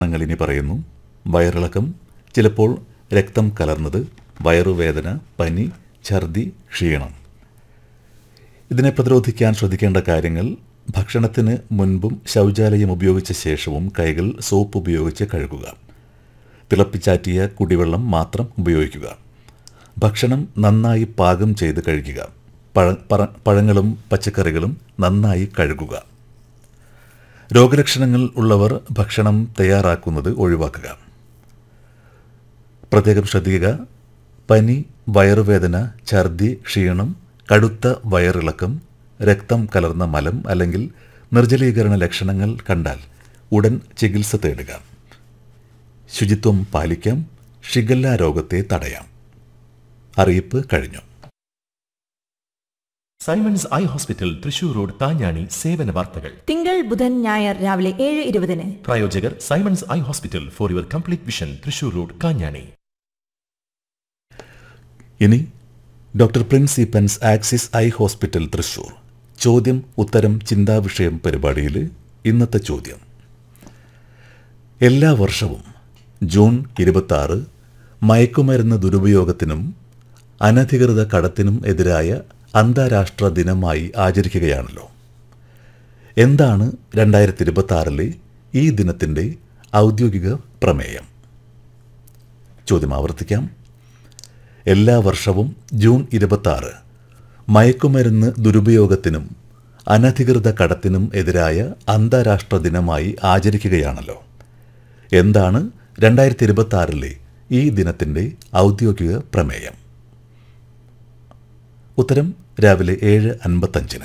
ലക്ഷണങ്ങൾ ഇനി പറയുന്നു വയറിളക്കം ചിലപ്പോൾ രക്തം കലർന്നത് വയറുവേദന പനി ഛർദി ക്ഷീണം ഇതിനെ പ്രതിരോധിക്കാൻ ശ്രദ്ധിക്കേണ്ട കാര്യങ്ങൾ ഭക്ഷണത്തിന് മുൻപും ശൗചാലയം ഉപയോഗിച്ച ശേഷവും കൈകൾ സോപ്പ് ഉപയോഗിച്ച് കഴുകുക തിളപ്പിച്ചാറ്റിയ കുടിവെള്ളം മാത്രം ഉപയോഗിക്കുക ഭക്ഷണം നന്നായി പാകം ചെയ്ത് കഴിക്കുക പഴ പറ- പഴങ്ങളും പച്ചക്കറികളും നന്നായി കഴുകുക രോഗലക്ഷണങ്ങൾ ഉള്ളവർ ഭക്ഷണം തയ്യാറാക്കുന്നത് ഒഴിവാക്കുക പ്രത്യേകം ശ്രദ്ധിക്കുക പനി വയറുവേദന ഛർദി ക്ഷീണം കടുത്ത വയറിളക്കം രക്തം കലർന്ന മലം അല്ലെങ്കിൽ നിർജ്ജലീകരണ ലക്ഷണങ്ങൾ കണ്ടാൽ ഉടൻ ചികിത്സ തേടുക ശുചിത്വം പാലിക്കാം ഷിഗല്ല രോഗത്തെ തടയാം അറിയിപ്പ് കഴിഞ്ഞു Simons eye hospital Thrissur road Thanjani സേവന വാർത്തകൾ തിങ്കൾ ബുധൻ ഞായർ രാവിലെ ഏഴ് ഇരുപതിന് പ്രായോജകർ Simons eye hospital for your complete vision Thrissur road Kanjani ഇനി doctor Prince Eappen's axis eye hospital Thrissur ചോദ്യം ഉത്തരം ചിന്താവിഷയം പരിപാടിയിൽ ഇന്നത്തെ ചോദ്യം എല്ലാ വർഷവും ജൂൺ ഇരുപത്തി ആറ് മയക്കുമരുന്ന് ദുരുപയോഗത്തിനും അനധികൃത കടത്തിനും എതിരായ അന്താരാഷ്ട്ര ദിനമായി ആചരിക്കുകയാണല്ലോ എന്താണ് രണ്ടായിരത്തി ഇരുപത്തി ആറിലെ ഈ ദിനത്തിൻ്റെ ഔദ്യോഗിക പ്രമേയം ചോദ്യം ആവർത്തിക്കാം എല്ലാ വർഷവും ജൂൺ ഇരുപത്തി മയക്കുമരുന്ന് ദുരുപയോഗത്തിനും അനധികൃത കടത്തിനും എതിരായ അന്താരാഷ്ട്ര ദിനമായി ആചരിക്കുകയാണല്ലോ എന്താണ് രണ്ടായിരത്തി ഇരുപത്തി ആറിലെ ഈ ദിനത്തിൻ്റെ ഔദ്യോഗിക പ്രമേയം ഉത്തരം രാവിലെ ഏഴ് അൻപത്തഞ്ചിന്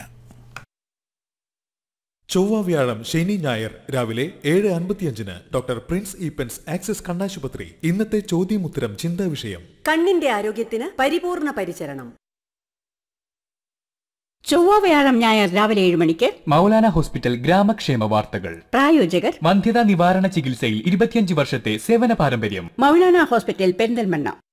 ചൊവ്വ വ്യാഴം ശനി ഞായർ രാവിലെ ഏഴ് അൻപത്തിയഞ്ചിന് ഡോക്ടർ പ്രിൻസ് ഈപ്പൻസ് ആക്സിസ് കണ്ണാശുപത്രി ഇന്നത്തെ ചോദ്യമുത്തരം ചിന്താ വിഷയം കണ്ണിന്റെ ആരോഗ്യത്തിന് പരിപൂർണ പരിചരണം ചൊവ്വ വ്യാഴം ഞായർ രാവിലെ ഏഴ് മണിക്ക് മൗലാന ഹോസ്പിറ്റൽ ഗ്രാമക്ഷേമ വാർത്തകൾ പ്രായോജകർ വന്ധ്യതാ നിവാരണ ചികിത്സയിൽ ഇരുപത്തിയഞ്ച് വർഷത്തെ സേവന പാരമ്പര്യം മൗലാന ഹോസ്പിറ്റൽ പെരിന്തൽമണ്ണ